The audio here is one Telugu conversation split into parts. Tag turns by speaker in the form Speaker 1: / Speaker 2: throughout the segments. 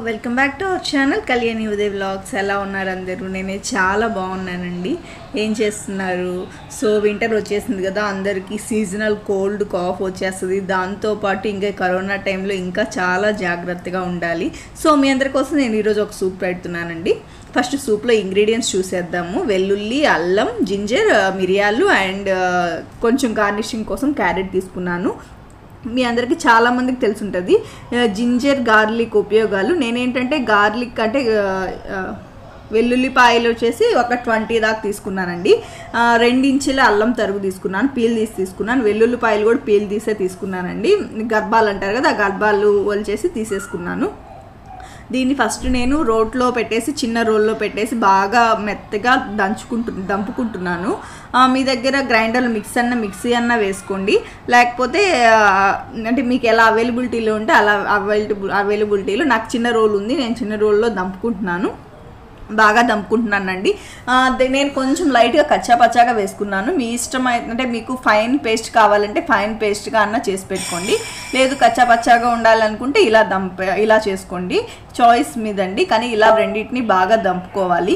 Speaker 1: welcome back to our channel Kalyani Uday vlogs ఎలా ఉన్నారు అందరూ నేనే చాలా బాగున్నానండి ఏం చేస్తున్నారు సో వింటర్ వచ్చేసింది కదా అందరికీ సీజనల్ కోల్డ్ కాఫ్ వచ్చేస్తుంది దాంతోపాటు ఇంకా కరోనా టైంలో ఇంకా చాలా జాగ్రత్తగా ఉండాలి సో మీ అందరి కోసం నేను ఈరోజు ఒక సూప్ పెడుతున్నానండి ఫస్ట్ సూప్లో ఇంగ్రీడియంట్స్ చూసేద్దాము వెల్లుల్లి అల్లం జింజర్ మిరియాలు అండ్ కొంచెం గార్నిషింగ్ కోసం క్యారెట్ తీసుకున్నాను మీ అందరికీ చాలా మందికి తెలిసి ఉంటుంది జింజర్ గార్లిక్ ఉపయోగాలు నేనేంటంటే గార్లిక్ అంటే ఆ, ఆ, వెల్లుల్లిపాయలు వచ్చేసి ఒక ట్వంటీ దాకా తీసుకున్నానండి ఆ, రెండించుల అల్లం తరుగు తీసుకున్నాను పీల్ తీసి తీసుకున్నాను వెల్లుల్లిపాయలు కూడా పీల్ తీసే తీసుకున్నానండి గర్భాలు అంటారు కదా ఆ గర్భాలు వలిచేసి తీసేసుకున్నాను దీన్ని ఫస్ట్ నేను రోట్లో పెట్టేసి చిన్న రోల్లో పెట్టేసి బాగా మెత్తగా దంచుకుంటు దంపుకుంటున్నాను ఆ, మీ దగ్గర గ్రైండర్ మిక్స్ అన్న మిక్సీ అన్న వేసుకోండి లేకపోతే ఆ, అంటే మీకు ఎలా అవైలబిలిటీలో ఉంటే అలా అవైలబుల్ అవైలబిలిటీలో నాకు చిన్న రోల్ ఉంది నేను చిన్న రోల్లో దంపుకుంటున్నాను బాగా దంపుకుంటున్నానండి ఆ, దే- నేను కొంచెం లైట్గా కచ్చాపచ్చాగా వేసుకున్నాను మీ ఇష్టం అయి- అంటే మీకు ఫైన్ పేస్ట్ కావాలంటే ఫైన్ పేస్ట్గా అన్న చేసి పెట్టుకోండి లేదు కచ్చాపచ్చాగా ఉండాలనుకుంటే ఇలా దంప ఇలా చేసుకోండి చాయిస్ మీదండి కానీ ఇలా రెండింటిని బాగా దంపుకోవాలి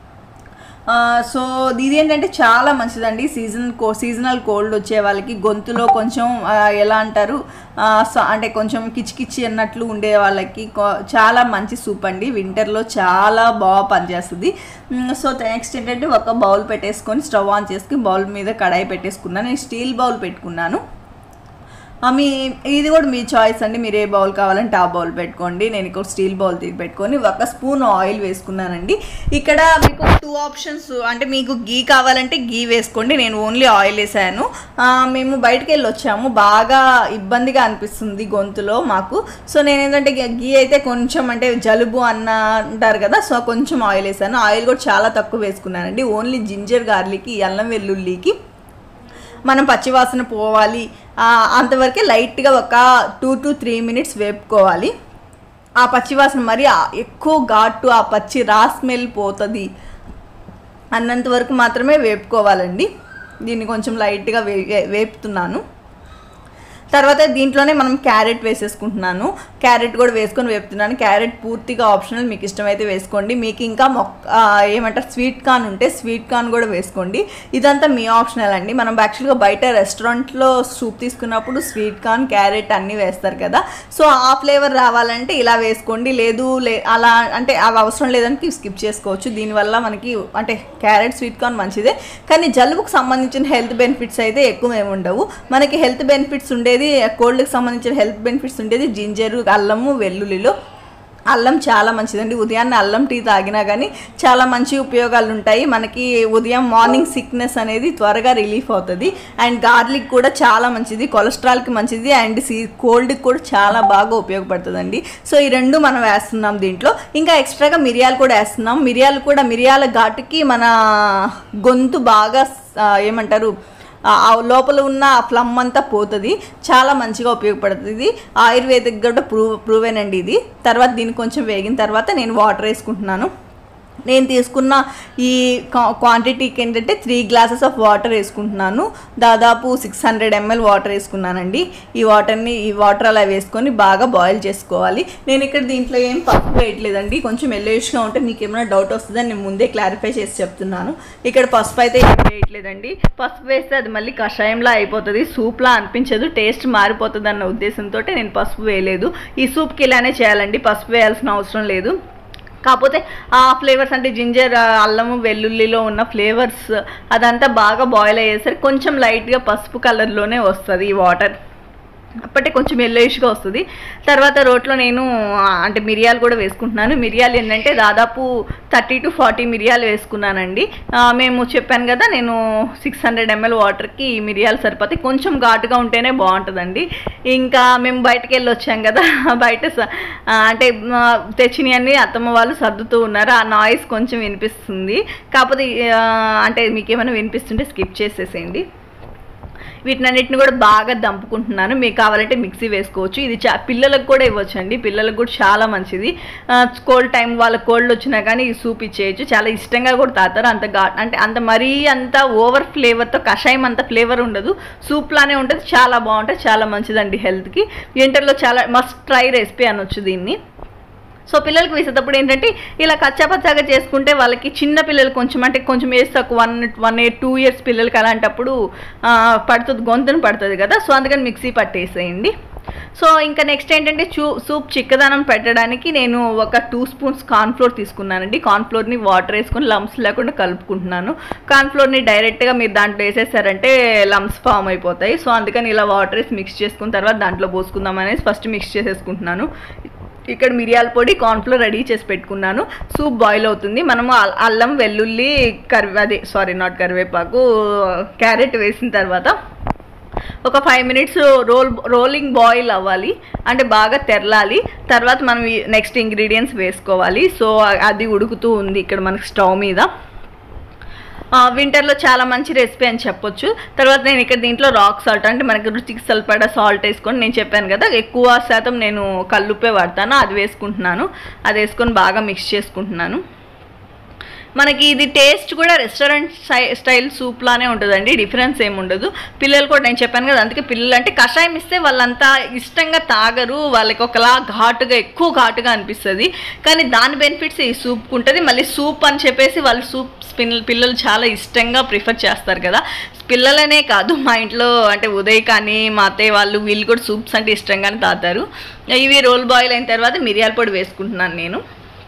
Speaker 1: ఆ, సో ఇది ఏంటంటే చాలా మంచిదండి సీజన్ కో సీజనల్ కోల్డ్ వచ్చే వాళ్ళకి గొంతులో కొంచెం ఆ, ఎలా అంటారు ఆ, స- అంటే కొంచెం కిచికిచి అన్నట్లు ఉండే వాళ్ళకి కొ- చాలా మంచి సూప్ అండి వింటర్లో చాలా బాగా పనిచేస్తుంది మ్, సో నెక్స్ట్ ఏంటంటే ఒక బౌల్ పెట్టేసుకొని స్టవ్ ఆన్ చేసుకుని బౌల్ మీద కడాయి పెట్టేసుకున్నాను నేను స్టీల్ బౌల్ పెట్టుకున్నాను ఆ, మీ ఇది కూడా మీ చాయిస్ అండి మీరు ఏ బౌల్ కావాలంటే ఆ బౌల్ పెట్టుకోండి నేను ఇక్కడ స్టీల్ బౌల్ తీసి పెట్టుకొని ఒక స్పూన్ ఆయిల్ వేసుకున్నానండి ఇక్కడ మీకు టూ ఆప్షన్స్ అంటే మీకు గీ కావాలంటే గీ వేసుకోండి నేను ఓన్లీ ఆయిల్ వేసాను ఆ, మేము బయటకు వెళ్ళి వచ్చాము బాగా ఇబ్బందిగా అనిపిస్తుంది గొంతులో మాకు సో నేను ఏంటంటే గీ అయితే కొంచెం అంటే జలుబు అన్న అంటారు కదా సో కొంచెం ఆయిల్ వేసాను ఆయిల్ కూడా చాలా తక్కువ వేసుకున్నానండి ఓన్లీ జింజర్ గార్లిక్ ఈ అల్లం వెల్లుల్లికి మనం పచ్చివాసన పోవాలి ఆ, అంతవరకే లైట్గా ఒక టూ టు త్రీ మినిట్స్ వేపుకోవాలి ఆ పచ్చివాసన మరి ఆ ఎక్కువ ఘాటు ఆ పచ్చి రా స్మెల్ పోతుంది అన్నంత వరకు మాత్రమే వేపుకోవాలండి దీన్ని కొంచెం లైట్గా వే వే- వేపుతున్నాను తర్వాత దీంట్లోనే మనం క్యారెట్ వేసేసుకుంటున్నాను క్యారెట్ కూడా వేసుకొని వేపుతున్నాను క్యారెట్ పూర్తిగా ఆప్షనల్ మీకు ఇష్టమైతే వేసుకోండి మీకు ఇంకా మొక్క ఆ, ఏమంటారు స్వీట్ కార్న్ ఉంటే స్వీట్ కార్న్ కూడా వేసుకోండి ఇదంతా మీ ఆప్షనల్ అండి మనం యాక్చువల్గా బయట రెస్టారెంట్లో సూప్ తీసుకున్నప్పుడు స్వీట్ కార్న్ క్యారెట్ అన్నీ వేస్తారు కదా సో ఆ ఫ్లేవర్ రావాలంటే ఇలా వేసుకోండి లేదు లే అలా అంటే అవి అవసరం లేదని స్కిప్ చేసుకోవచ్చు దీనివల్ల మనకి అంటే క్యారెట్ స్వీట్ కార్న్ మంచిదే కానీ జలుబుకు సంబంధించిన హెల్త్ బెనిఫిట్స్ అయితే ఎక్కువ ఏమి ఉండవు మనకి హెల్త్ బెనిఫిట్స్ ఉండేది కోల్డ్కి సంబంధించిన హెల్త్ బెనిఫిట్స్ ఉండేది జింజరు అల్లము వెల్లుల్లిలో అల్లం చాలా మంచిదండి ఉదయాన్నే అల్లం టీ తాగినా కానీ చాలా మంచి ఉపయోగాలు ఉంటాయి మనకి ఉదయం మార్నింగ్ సిక్నెస్ అనేది త్వరగా రిలీఫ్ అవుతుంది అండ్ గార్లిక్ కూడా చాలా మంచిది కొలెస్ట్రాల్కి మంచిది అండ్ సీ కోల్డ్కి కూడా చాలా బాగా ఉపయోగపడుతుందండి సో ఈ రెండు మనం వేస్తున్నాం దీంట్లో ఇంకా ఎక్స్ట్రాగా మిరియాలు కూడా వేస్తున్నాం మిరియాలు కూడా మిరియాల ఘాటుకి మన గొంతు బాగా ఆ, ఏమంటారు ఆ ఆ లోపల ఉన్న ఆ ఫ్లమ్ అంతా పోతుంది చాలా మంచిగా ఉపయోగపడుతుంది ఇది ఆయుర్వేదిక్ కూడా ప్రూవ్ ప్రూవెన్ అండి ఇది తర్వాత దీన్ని కొంచెం వేగిన తర్వాత నేను వాటర్ వేసుకుంటున్నాను నేను తీసుకున్న ఈ క్వాంటిటీకి ఏంటంటే త్రీ గ్లాసెస్ ఆఫ్ వాటర్ వేసుకుంటున్నాను దాదాపు సిక్స్ హండ్రెడ్ ఎంఎల్ వాటర్ వేసుకున్నానండి ఈ వాటర్ని ఈ వాటర్ అలా వేసుకొని బాగా బాయిల్ చేసుకోవాలి నేను ఇక్కడ దీంట్లో ఏం పసుపు వేయట్లేదండి కొంచెం ఎల్లోయిష్గా ఉంటే మీకు ఏమైనా డౌట్ వస్తుందని నేను ముందే క్లారిఫై చేసి చెప్తున్నాను ఇక్కడ పసుపు అయితే ఏం వేయట్లేదండి పసుపు వేస్తే అది మళ్ళీ కషాయంలా అయిపోతుంది సూప్లా అనిపించదు టేస్ట్ మారిపోతుంది అన్న ఉద్దేశంతో నేను పసుపు వేయలేదు ఈ సూప్కి ఇలానే చేయాలండి పసుపు వేయాల్సిన అవసరం లేదు కాకపోతే ఆ ఫ్లేవర్స్ అంటే జింజర్ అల్లము వెల్లుల్లిలో ఉన్న ఫ్లేవర్స్ అదంతా బాగా బాయిల్ అయ్యేసరికి కొంచెం లైట్గా పసుపు కలర్లోనే వస్తుంది ఈ వాటర్ అప్పటి కొంచెం ఎల్లోయిష్గా వస్తుంది తర్వాత రోట్లో నేను ఆ, అంటే మిరియాలు కూడా వేసుకుంటున్నాను మిరియాలు ఏంటంటే దాదాపు థర్టీ టు ఫార్టీ మిరియాలు వేసుకున్నానండి ఆ, మేము చెప్పాను కదా నేను సిక్స్ హండ్రెడ్ ఎంఎల్ వాటర్కి ఈ మిరియాలు సరిపోతాయి కొంచెం ఘాటుగా ఉంటేనే బాగుంటుందండి ఇంకా మేము బయటకు వెళ్ళి వచ్చాం కదా బయట స- ఆ, అంటే ఆ, తెచ్చినవన్నీ అత్తమ్మ వాళ్ళు సర్దుతూ ఉన్నారు ఆ నాయిస్ కొంచెం వినిపిస్తుంది కాకపోతే ఆ, అంటే మీకు ఏమైనా వినిపిస్తుంటే స్కిప్ చేసేసేయండి వీటినన్నిటిని కూడా బాగా దంపుకుంటున్నాను మీకు కావాలంటే మిక్సీ వేసుకోవచ్చు ఇది చా పిల్లలకు కూడా ఇవ్వచ్చు అండి పిల్లలకు కూడా చాలా మంచిది కోల్డ్ టైం వాళ్ళ కోల్డ్ వచ్చినా కానీ ఈ సూప్ ఇచ్చేయచ్చు చాలా ఇష్టంగా కూడా తాతారు అంత గా అంటే అంత మరీ అంత ఓవర్ ఫ్లేవర్తో కషాయం అంత ఫ్లేవర్ ఉండదు సూప్ లానే ఉంటుంది చాలా బాగుంటుంది చాలా మంచిదండి హెల్త్కి వింటర్లో చాలా మస్ట్ ట్రై రెసిపీ అనొచ్చు దీన్ని సో పిల్లలకి వేసేటప్పుడు ఏంటంటే ఇలా కచ్చాపచ్చాగా చేసుకుంటే వాళ్ళకి చిన్న పిల్లలు కొంచెం అంటే కొంచెం ఏజ్ తక్కువ one one year two years పిల్లలకి అలాంటప్పుడు ఆ, పడుతుంది గొంతును పడుతుంది కదా సో అందుకని మిక్సీ పట్టేసేయండి సో ఇంకా నెక్స్ట్ ఏంటంటే చూ సూప్ చిక్కదనం పెట్టడానికి నేను ఒక టూ స్పూన్స్ కార్న్ఫ్లోర్ తీసుకున్నానండి కార్న్ఫ్లోర్ని వాటర్ వేసుకొని లమ్స్ లేకుండా కలుపుకుంటున్నాను కార్న్ఫ్లోర్ని డైరెక్ట్గా మీరు దాంట్లో వేసేసారంటే లమ్స్ ఫామ్ అయిపోతాయి సో అందుకని ఇలా వాటర్ వేసి మిక్స్ చేసుకున్న తర్వాత దాంట్లో పోసుకుందాం అనేసి ఫస్ట్ మిక్స్ చేసేసుకుంటున్నాను ఇక్కడ మిరియాల పొడి కార్న్ఫ్లోర్ రెడీ చేసి పెట్టుకున్నాను సూప్ బాయిల్ అవుతుంది మనము అల్- అల్లం వెల్లుల్లి కరివే అదే సారీ నాట్ కరివేపాకు క్యారెట్ వేసిన తర్వాత ఒక five minutes roll rolling boil అవ్వాలి అంటే బాగా తెరలాలి తర్వాత మనం నెక్స్ట్ ఇంగ్రీడియంట్స్ వేసుకోవాలి సో అది ఉడుకుతూ ఉంది ఇక్కడ మనకి స్టవ్ మీద ఆ, వింటర్లో చాలా మంచి రెసిపీ అని చెప్పొచ్చు తర్వాత నేను ఇక్కడ దీంట్లో రాక్ సాల్ట్ అంటే మనకి రుచికి సరిపడా సాల్ట్ వేసుకొని నేను చెప్పాను కదా ఎక్కువ శాతం నేను కల్లుప్పే వాడతాను అది వేసుకుంటున్నాను అది వేసుకొని బాగా మిక్స్ చేసుకుంటున్నాను మనకి ఇది టేస్ట్ కూడా రెస్టారెంట్ స్టై- స్టైల్ సూప్ లానే ఉంటుందండి డిఫరెన్స్ ఏమి ఉండదు పిల్లలు కూడా నేను చెప్పాను కదా అందుకే పిల్లలు అంటే కషాయం ఇస్తే వాళ్ళంతా ఇష్టంగా తాగరు వాళ్ళకి ఒకలా ఘాటుగా ఎక్కువ ఘాటుగా అనిపిస్తుంది కానీ దాని బెనిఫిట్స్ ఈ సూప్ ఉంటుంది మళ్ళీ సూప్ అని చెప్పేసి వాళ్ళు సూప్ పిల్లలు పిల్లలు చాలా ఇష్టంగా ప్రిఫర్ చేస్తారు కదా పిల్లలనే కాదు మా ఇంట్లో అంటే ఉదయ్ కానీ మా అత్తయ్య వాళ్ళు వీళ్ళు కూడా సూప్స్ అంటే ఇష్టంగానే తాగుతారు ఇవి రోల్ బాయిల్ అయిన తర్వాత మిరియాల పొడి వేసుకుంటున్నాను నేను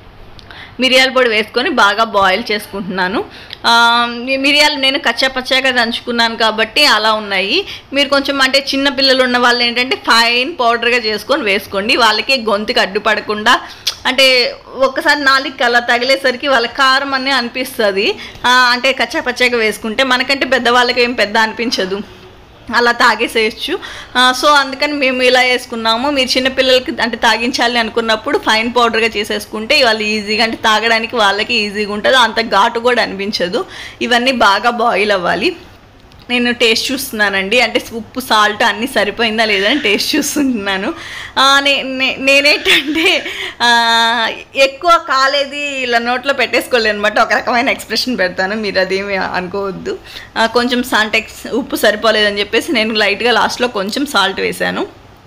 Speaker 1: మిరియాల పొడి వేసుకొని బాగా బాయిల్ చేసుకుంటున్నాను ఆ, ఈ మిరియాలు నేను కచ్చా పచ్చాగా దంచుకున్నాను కాబట్టి అలా ఉన్నాయి మీరు కొంచెం అంటే చిన్న పిల్లలు ఉన్న వాళ్ళు ఏంటంటే ఫైన్ పౌడర్గా చేసుకొని వేసుకోండి వాళ్ళకి గొంతుకి అడ్డుపడకుండా అంటే ఒక్కసారి నాలుగు అలా తగిలేసరికి వాళ్ళ కారం అని అనిపిస్తుంది ఆ, అంటే కచ్చా పచ్చాగా వేసుకుంటే మనకంటే పెద్దవాళ్ళకి ఏం పెద్ద అనిపించదు అలా తాగేసేయచ్చు ఆ, సో అందుకని మేము ఇలా వేసుకున్నాము మీరు చిన్నపిల్లలకి అంటే తాగించాలి అనుకున్నప్పుడు ఫైన్ పౌడర్గా చేసేసుకుంటే వాళ్ళు ఈజీగా అంటే తాగడానికి వాళ్ళకి ఈజీగా ఉంటుంది అంత ఘాటు కూడా అనిపించదు ఇవన్నీ బాగా బాయిల్ అవ్వాలి నేను టేస్ట్ చూస్తున్నానండి అంటే ఉప్పు సాల్ట్ అన్నీ సరిపోయిందా లేదా అని టేస్ట్ చూస్తున్నాను ఆ, నే- నే- నేనేంటంటే ఆ, ఎక్కువ కాలేది ఇలా నోట్లో పెట్టేసుకోలేదు అనమాట ఒక రకమైన ఎక్స్ప్రెషన్ పెడతాను మీరు అదేమి అనుకోవద్దు ఆ, కొంచెం సాంటెక్స్ ఉప్పు సరిపోలేదని చెప్పేసి నేను లైట్గా లాస్ట్లో కొంచెం సాల్ట్ వేశాను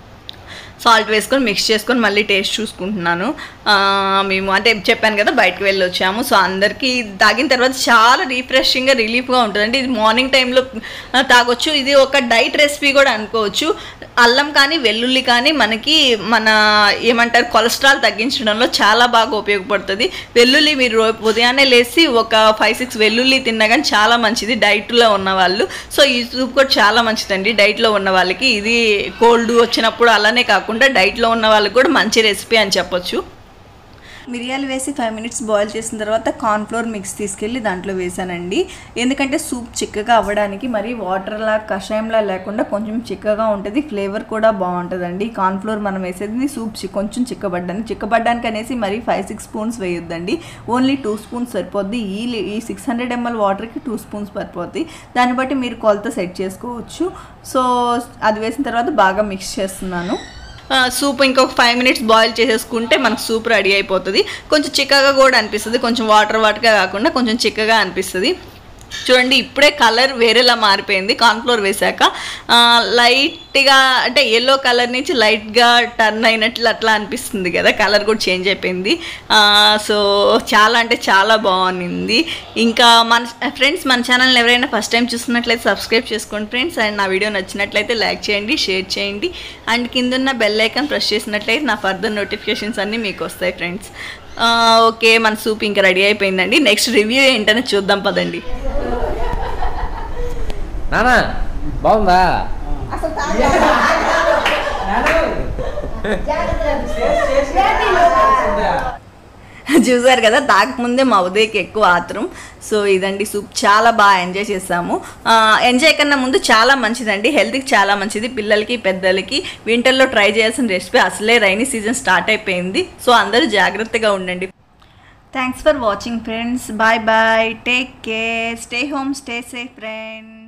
Speaker 1: సాల్ట్ వేసుకొని మిక్స్ చేసుకొని మళ్ళీ టేస్ట్ చూసుకుంటున్నాను ఆ, మేము అంటే చెప్పాను కదా బయటకు వెళ్ళి వచ్చాము సో అందరికీ తాగిన తర్వాత చాలా రీఫ్రెషింగ్గా రిలీఫ్గా ఉంటుందండి ఇది మార్నింగ్ టైంలో తాగొచ్చు ఇది ఒక డైట్ రెసిపీ కూడా అనుకోవచ్చు అల్లం కానీ వెల్లుల్లి కానీ మనకి మన ఏమంటారు కొలెస్ట్రాల్ తగ్గించడంలో చాలా బాగా ఉపయోగపడుతుంది వెల్లుల్లి మీరు రో- ఉదయాన్నే లేచి ఒక ఫైవ్ సిక్స్ వెల్లుల్లి తిన్నా కానీ చాలా మంచిది డైట్లో ఉన్న వాళ్ళు సో ఈ సూప్ కూడా చాలా మంచిదండి డైట్లో ఉన్న వాళ్ళకి ఇది కోల్డ్ వచ్చినప్పుడు అలానే కాకుండా డైట్లో ఉన్న వాళ్ళకి కూడా మంచి రెసిపీ అని చెప్పొచ్చు మిరియాలు వేసి ఫైవ్ మినిట్స్ బాయిల్ చేసిన తర్వాత కార్న్ఫ్లోర్ మిక్స్ తీసుకెళ్ళి దాంట్లో వేసానండి ఎందుకంటే సూప్ చిక్కగా అవ్వడానికి మరి వాటర్లా కషాయంలా లేకుండా కొంచెం చిక్కగా ఉంటుంది ఫ్లేవర్ కూడా బాగుంటుందండి కార్న్ఫ్లోర్ మనం వేసేది సూప్ చి- కొంచెం చిక్కబడ్డానికి చిక్కబడ్డానికి అనేసి మరి ఫైవ్ సిక్స్ స్పూన్స్ వేయొద్దండి ఓన్లీ టూ స్పూన్స్ సరిపోద్ది ఈ లి- ఈ సిక్స్ హండ్రెడ్ ఎంఎల్ వాటర్కి టూ స్పూన్స్ సరిపోద్ది దాన్ని బట్టి మీరు కొలత సెట్ చేసుకోవచ్చు సో అది వేసిన తర్వాత బాగా మిక్స్ చేస్తున్నాను ఆ, సూప్ ఇంకొక ఫైవ్ మినిట్స్ బాయిల్ చేసేసుకుంటే మనకు సూప్ రెడీ అయిపోతుంది కొంచెం చిక్కగా కూడా అనిపిస్తుంది కొంచెం వాటర్ వాటర్గా కాకుండా కొంచెం చిక్కగా అనిపిస్తుంది చూడండి ఇప్పుడే కలర్ వేరేలా మారిపోయింది కార్న్ఫ్లోర్ వేశాక ఆ, లైట్గా అంటే ఎల్లో కలర్ నుంచి లైట్గా టర్న్ అయినట్లు అట్లా అనిపిస్తుంది కదా కలర్ కూడా చేంజ్ అయిపోయింది ఆ, సో చాలా అంటే చాలా బాగుంది ఇంకా మన ఫ్రెండ్స్ మన ఛానల్ని ఎవరైనా ఫస్ట్ టైం చూస్తున్నట్లయితే సబ్స్క్రైబ్ చేసుకోండి ఫ్రెండ్స్ అండ్ నా వీడియో నచ్చినట్లయితే లైక్ చేయండి షేర్ చేయండి అండ్ కిందున్న బెల్ ఐకాన్ ప్రెస్ చేసినట్లయితే నా ఫర్దర్ నోటిఫికేషన్స్ అన్నీ మీకు వస్తాయి ఫ్రెండ్స్ ఓకే మన సూప్ ఇంకా రెడీ అయిపోయిందండి నెక్స్ట్ రివ్యూ ఏంటనే చూద్దాం పదండి
Speaker 2: నానా బాగుందా
Speaker 1: చూసారు కదా తాగకముందే మా ఉదయకి ఎక్కువ ఆత్రం సో ఇదండి సూప్ చాలా బాగా ఎంజాయ్ చేసాము ఆ, ఎంజాయ్ కన్నా ముందు చాలా మంచిదండి హెల్త్కి చాలా మంచిది పిల్లలకి పెద్దలకి వింటర్లో ట్రై చేయాల్సిన రెసిపీ అసలే రైనీ సీజన్ స్టార్ట్ అయిపోయింది సో అందరూ జాగ్రత్తగా ఉండండి thanks for watching friends bye bye take care stay home stay safe friend